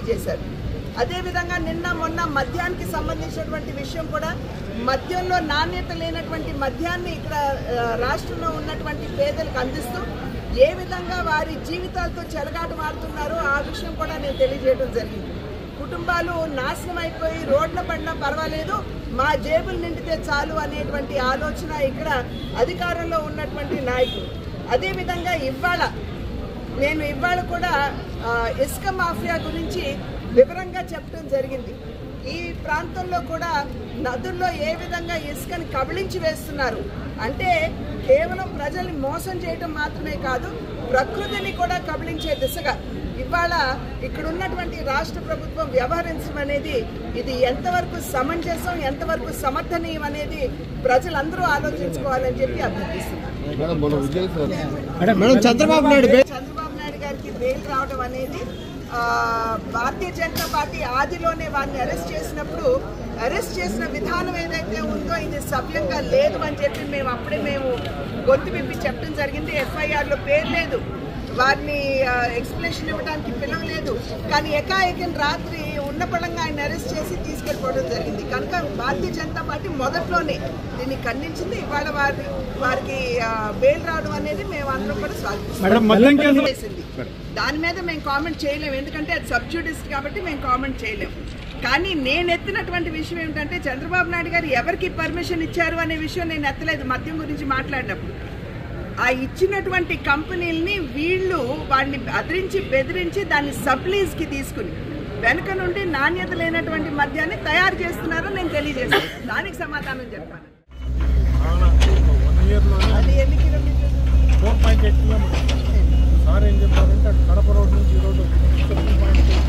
తెలియజేశారు అదేవిధంగా నిన్న మొన్న మద్యానికి సంబంధించినటువంటి విషయం కూడా మద్యంలో నాణ్యత లేనటువంటి మద్యాన్ని ఇక్కడ ఆ, రాష్ట్రంలో ఉన్నటువంటి పేదలకు అందిస్తూ ఏ విధంగా వారి జీవితాలతో చెలగాట మారుతున్నారో ఆ విషయం కూడా నేను తెలియజేయడం జరిగింది కుటుంబాలు నాశనం అయిపోయి రోడ్ల పడినా పర్వాలేదు మా జేబులు నిండితే చాలు అనేటువంటి ఆలోచన ఇక్కడ అధికారంలో ఉన్నటువంటి నాయకులు అదేవిధంగా ఇవాళ నేను ఇవాళ కూడా ఆ, ఇసుక మాఫియా గురించి వివరంగా చెప్పడం జరిగింది ఈ ప్రాంతంలో కూడా నదుల్లో ఏ విధంగా ఇసుకని కబళించి వేస్తున్నారు అంటే కేవలం ప్రజల్ని మోసం చేయడం మాత్రమే కాదు ప్రకృతిని కూడా కబళించే దిశగా ఇవాళ ఇక్కడ ఉన్నటువంటి రాష్ట్ర ప్రభుత్వం వ్యవహరించడం అనేది ఇది ఎంతవరకు సమంజసం ఎంతవరకు సమర్థనీయం అనేది ప్రజలందరూ ఆలోచించుకోవాలని చెప్పి అభ్యర్థిస్తున్నారు మేడం చంద్రబాబు నాయుడు బే- చంద్రబాబు నాయుడు గారికి బెయిల్ రావడం అనేది ఆ, భారతీయ జనతా పార్టీ ఆదిలోనే వారిని అరెస్ట్ చేసినప్పుడు అరెస్ట్ చేసిన విధానం ఏదైతే ఉందో ఇది సవ్యంగా లేదు అని చెప్పి మేము అప్పుడే మేము గొంతు విప్పి చెప్పడం జరిగింది ఎఫ్ఐఆర్లో పేరు లేదు వారిని ఎక్స్ప్లెనేషన్ ఇవ్వడానికి పిలవలేదు కానీ ఎకాఎకిన రాత్రి ఉన్న పడంగా ఆయన అరెస్ట్ చేసి తీసుకెళ్ళిపోవడం జరిగింది కనుక భారతీయ జనతా పార్టీ మొదట్లోనే దీన్ని ఖండించింది ఇవాళ వారి వారికి బెయిల్ రావడం అనేది మేము అందరం కూడా మేడం, మద్యం కేసు- స్వాగతిస్తాం చేసింది దాని మీద మేము కామెంట్ చేయలేము ఎందుకంటే అది సబ్జుడిస్ట్ కాబట్టి మేము కామెంట్ చేయలేము కానీ నేను ఎత్తినటువంటి విషయం ఏమిటంటే చంద్రబాబు నాయుడు గారు ఎవరికి పర్మిషన్ ఇచ్చారు అనే విషయం నేను ఎత్తలేదు మద్యం గురించి మాట్లాడినప్పుడు ఆ ఇచ్చినటువంటి కంపెనీలని వీళ్ళు వాడిని అదిరించి బెదిరించి దాన్ని సప్లీజ్కి తీసుకుని వెనక నుండి నాణ్యత లేనటువంటి మద్యాన్ని తయారు చేస్తున్నారని నేను తెలియజేస్తాను దానికి సమాధానం చెప్పాను వన్ ఇయర్లోనే అది ఎన్ని కిలోమీటర్లు four point eight kilometres sir ఏం చెప్పారంటే అటు కడప రోడ్ నుంచి ఈ రోడ్డు two point eight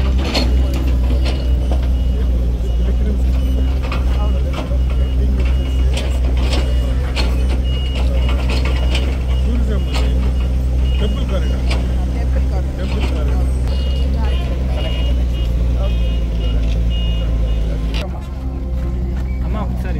tourism temple corridor temple కాదు టెంపుల్ కారిడార్ అమ్మా ఒకసారి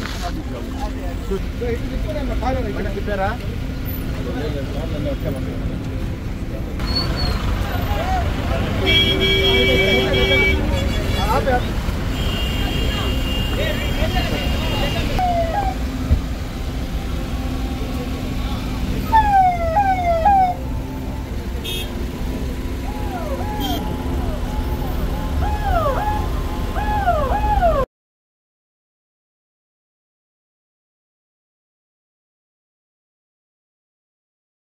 చెప్పారా